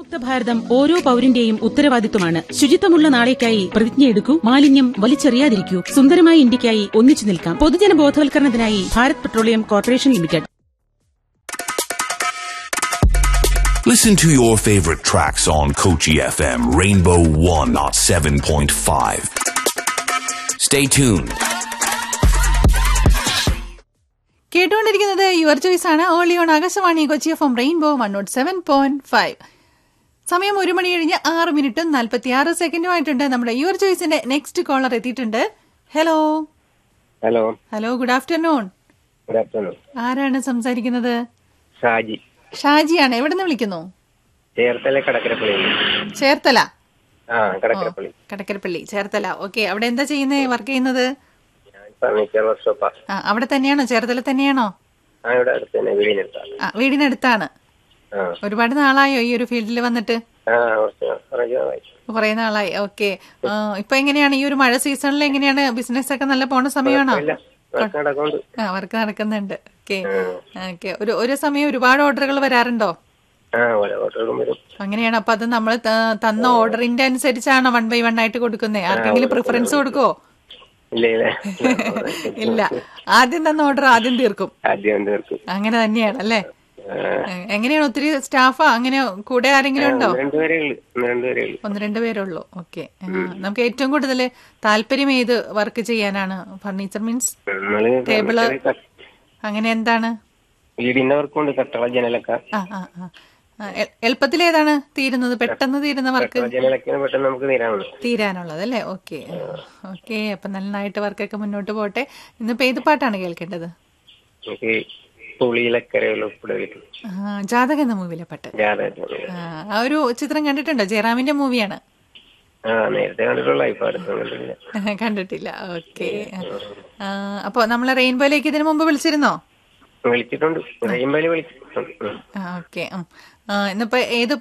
മുക്ത ഭാരതം ഓരോ പൌരന്റെയും ഉത്തരവാദിത്വമാണ് ശുചിത്വമുള്ള നാളേക്കായി പ്രതിജ്ഞയെടുക്കൂ മാലിന്യം വലിച്ചെറിയാതിരിക്കൂ സുന്ദരമായ ഇന്ത്യക്കായി ഒന്നിച്ചു നിൽക്കാം പൊതുജന ബോധവൽക്കരണത്തിനായി Bharat Petroleum Corporation Limited Listen to your favorite tracks on Kochi FM Rainbow 107.5. Stay tuned. കേട്ടുകൊണ്ടിരിക്കുന്നത് യുവർ ചോയ്സ് ആണ് only on Akashvani Kochi F M rainbow one nought seven point five സമയം ഒരു മണി കഴിഞ്ഞ് ആറ് മിനിറ്റും നാൽപ്പത്തി ആറ് സെക്കൻഡുമായിട്ടുണ്ട് നമ്മുടെ യുവർ ചോയ്സിന്റെ നെക്സ്റ്റ് കോളർ എത്തിയിട്ടുണ്ട് hello hello hello good afternoon good afternoon ആരാണ് സംസാരിക്കുന്നത് ഷാജി ഷാജിയാണ് എവിടെ നിന്ന് വിളിക്കുന്നു ചേർത്തല കടക്കരപ്പള്ളി ചേർത്തല ആ കടക്കരപ്പള്ളി കടക്കരപ്പള്ളി ചേർത്തല ഓക്കെ അവിടെ എന്താ ചെയ്യുന്നേ വർക്ക് ചെയ്യുന്നത് ഞാൻ ഫർണിച്ചർ വർക്ക്ഷോപ്പാ ആ അവിടെ തന്നെയാണോ ചേർത്തല തന്നെയാണോ ആ ഇവിടെ അടുത്ത് തന്നെ വീടിനടുത്താണ് ആ വീടിനടുത്താണ് ആ ഒരുപാട് നാളായോ ഈ ഒരു ഫീൽഡിൽ വന്നിട്ട് ആ കുറച്ച് കുറച്ച് നാളായി. കുറെ നാളായി ഓക്കെ ഇപ്പൊ എങ്ങനെയാണ് ഈ ഒരു മഴ സീസണിൽ എങ്ങനെയാണ് ബിസിനസ് ഒക്കെ നല്ല പോണ സമയമാണോ ഇല്ല വർക്ക് നടക്കുന്നുണ്ട് ആ വർക്ക് നടക്കുന്നുണ്ട് ഓക്കെ ഓക്കെ ഒരു ഒരു സമയം ഒരുപാട് ഓർഡറുകൾ വരാറുണ്ടോ ആ ഓരോ ഓർഡറും വരും അങ്ങനെയാണ് അപ്പൊ അത് നമ്മൾ തന്ന ഓർഡറിന്റെ അനുസരിച്ചാണോ വൺ ബൈ വൺ ആയിട്ട് കൊടുക്കുന്നത് ആർക്കെങ്കിലും പ്രിഫറൻസ് കൊടുക്കോ ഇല്ല ഇല്ല ഇല്ല ആദ്യം തന്ന ഓർഡർ ആദ്യം തീർക്കും ആദ്യം തീർക്കും അങ്ങനെ തന്നെയാണ് അല്ലേ ആ, എങ്ങനെയാണ് ഒത്തിരി സ്റ്റാഫാ അങ്ങനെ കൂടെ ആരെങ്കിലും ഉണ്ടോ ഒന്ന് രണ്ടുപേരേ ഉള്ളു ഒന്ന് രണ്ടുപേരേ ഉള്ളു ഒന്ന് രണ്ട് പേരേ ഉള്ളൂ ഓക്കെ നമുക്ക് ഏറ്റവും കൂടുതൽ താല്പര്യം ഏത് വർക്ക് ചെയ്യാനാണ് ഫർണിച്ചർ മീൻസ് നമ്മള് ടേബിള് furniture ക- അങ്ങനെ എന്താണ് വീടിന്റെ വർക്കുണ്ട് കട്ടള ജനലൊക്കെ ആ ആ ആ. ആ എ- എളുപ്പത്തിൽ ഏതാണ് തീരുന്നത് പെട്ടെന്ന് തീരുന്ന വർക്ക് കട്ടള ജനലൊക്കെയാണ് പെട്ടെന്ന് നമുക്ക് തീരാവുന്നത് തീരാനുള്ളത് അല്ലേ ഓക്കെ ഓക്കെ അപ്പൊ നന്നായിട്ട് വർക്കൊക്കെ മുന്നോട്ട് പോട്ടെ ഇന്നിപ്പോ ഏത് പാട്ടാണ് കേൾക്കേണ്ടത് നമുക്ക് പുളിയിലക്കരയുള്ള ഉപ്പിട വീട്ടിൽ ആ, ജാതക എന്ന മൂവിലെ പാട്ട് ജാതകത്തിന് ആ, ആ ഒരു ചിത്രം കണ്ടിട്ടുണ്ടോ ജയറാമിന്റെ മൂവിയാണ് ആ നേരത്തെ കണ്ടിട്ടുള്ള ഇപ്പൊ അടുത്ത് കണ്ടിട്ടില്ല കണ്ടിട്ടില്ല ഓക്കെ അപ്പൊ നമ്മളെ റെയിൻബോയിലേക്ക് ഇതിനു മുമ്പ് വിളിച്ചിരുന്നോ വിളിച്ചിട്ടുണ്ട് റെയിൻബോയിൽ വിളിച്ചിട്ടുണ്ട് ഉം. ഓക്കെ ഇന്നിപ്പോ ഏത്